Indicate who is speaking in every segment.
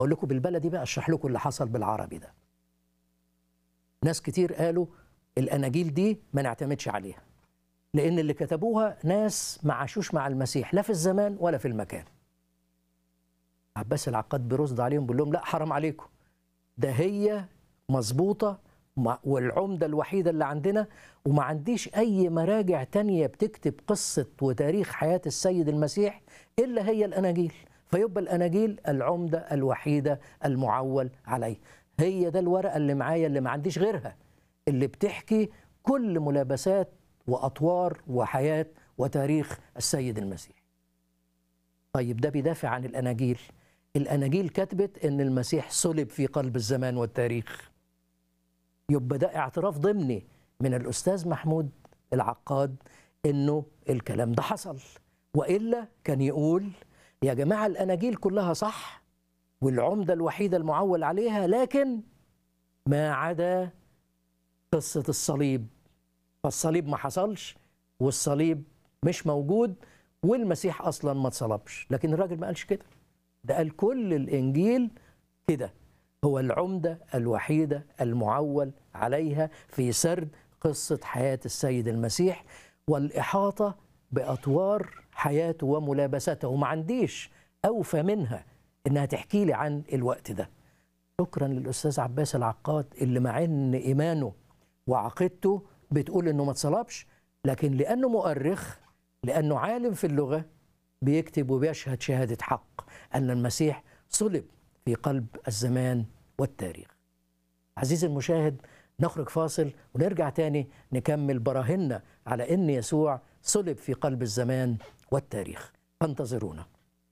Speaker 1: اقول لكم بالبلدي بقى اشرح لكم اللي حصل بالعربي ده ناس كتير قالوا الاناجيل دي ما نعتمدش عليها لان اللي كتبوها ناس ما عاشوش مع المسيح لا في الزمان ولا في المكان عباس العقاد بيرصد عليهم بيقول لهم لا حرام عليكم ده هي مظبوطه مع- والعمده الوحيده اللي عندنا وما عنديش اي مراجع تانية بتكتب قصه وتاريخ حياه السيد المسيح الا هي الاناجيل فيبقى الاناجيل العمده الوحيده المعول عليه هي ده الورقه اللي معايا اللي ما عنديش غيرها اللي بتحكي كل ملابسات واطوار وحياه وتاريخ السيد المسيح طيب ده بيدافع عن الاناجيل الاناجيل كتبت ان المسيح صلب في قلب الزمان والتاريخ يبقى ده اعتراف ضمني من الاستاذ محمود العقاد انه الكلام ده حصل والا كان يقول يا جماعه الاناجيل كلها صح والعمده الوحيده المعول عليها لكن ما عدا قصه الصليب فالصليب ما حصلش والصليب مش موجود والمسيح اصلا ما اتصلبش لكن الراجل ما قالش كده ده قال كل الانجيل كده هو العمده الوحيده المعول عليها في سرد قصه حياه السيد المسيح والاحاطه باطوار حياته وملابسته وما عنديش اوفى منها انها تحكي لي عن الوقت ده شكرا للاستاذ عباس العقاد اللي مع ان ايمانه وعقيدته بتقول انه ما اتصلبش لكن لانه مؤرخ لانه عالم في اللغه بيكتب وبيشهد شهاده حق ان المسيح صلب في قلب الزمان والتاريخ. عزيزي المشاهد نخرج فاصل ونرجع تاني نكمل براهننا على ان يسوع صلب في قلب الزمان والتاريخ. فانتظرونا.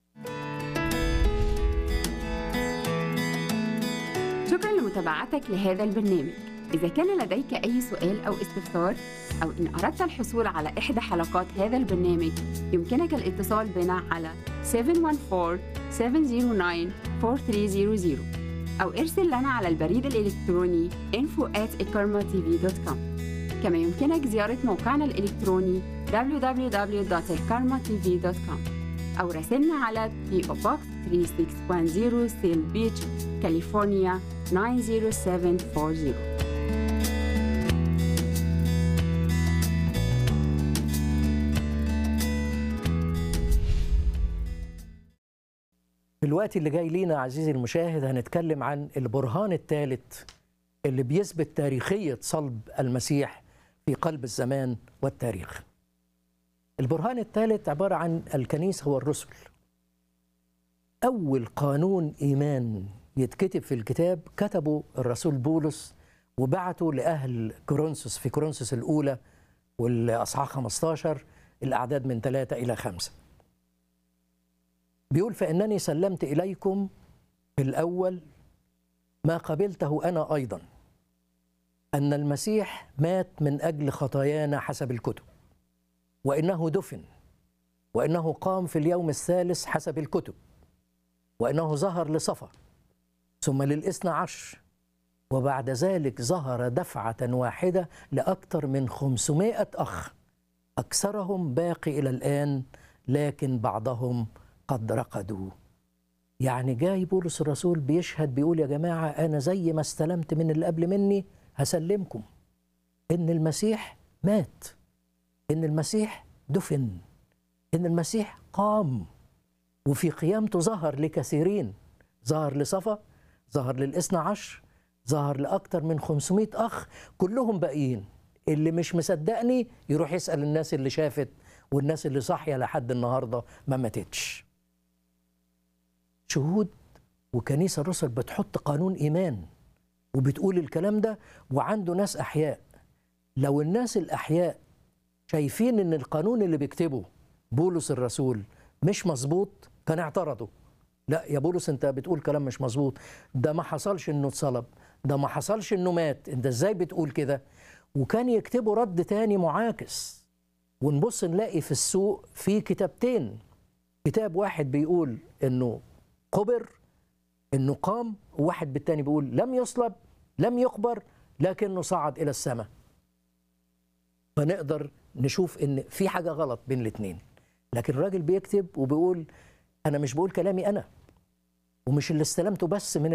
Speaker 2: شكرا لمتابعتك لهذا البرنامج إذا كان لديك أي سؤال أو استفسار أو إن أردت الحصول على إحدى حلقات هذا البرنامج يمكنك الاتصال بنا على 714-709-4300 أو ارسل لنا على البريد الإلكتروني info at كما يمكنك زيارة موقعنا الإلكتروني www.elkarmatv.com أو راسلنا على PO Box 3610 سيل بيتش كاليفورنيا 90740
Speaker 1: في الوقت اللي جاي لينا عزيزي المشاهد هنتكلم عن البرهان الثالث اللي بيثبت تاريخية صلب المسيح في قلب الزمان والتاريخ البرهان الثالث عبارة عن الكنيسة والرسل أول قانون إيمان يتكتب في الكتاب كتبه الرسول بولس وبعته لأهل كورنثوس في كورنثوس الأولى والأصحاح 15 الأعداد من ثلاثة إلى خمسة بيقول فإنني سلمت إليكم في الأول ما قبلته أنا أيضا أن المسيح مات من أجل خطايانا حسب الكتب وإنه دفن وإنه قام في اليوم الثالث حسب الكتب وإنه ظهر لصفا ثم للإثنى عشر وبعد ذلك ظهر دفعة واحدة لأكثر من خمسمائة أخ أكثرهم باقي إلى الآن لكن بعضهم قد رقدوا يعني جاي بولس الرسول بيشهد بيقول يا جماعة أنا زي ما استلمت من اللي قبل مني هسلمكم إن المسيح مات إن المسيح دفن إن المسيح قام وفي قيامته ظهر لكثيرين ظهر لصفا ظهر للإثنى عشر ظهر لأكثر من 500 أخ كلهم باقيين اللي مش مصدقني يروح يسأل الناس اللي شافت والناس اللي صاحية لحد النهاردة ما ماتتش شهود وكنيسة الرسل بتحط قانون إيمان وبتقول الكلام ده وعنده ناس أحياء لو الناس الأحياء شايفين إن القانون اللي بيكتبه بولس الرسول مش مظبوط كان اعترضوا لا يا بولس انت بتقول كلام مش مظبوط ده ما حصلش انه اتصلب ده ما حصلش انه مات انت ازاي بتقول كده وكان يكتبوا رد تاني معاكس ونبص نلاقي في السوق في كتابتين كتاب واحد بيقول انه قبر انه قام وواحد بالتاني بيقول لم يصلب لم يقبر لكنه صعد الى السماء فنقدر نشوف ان في حاجه غلط بين الاثنين لكن الراجل بيكتب وبيقول انا مش بقول كلامي انا ومش اللي استلمته بس من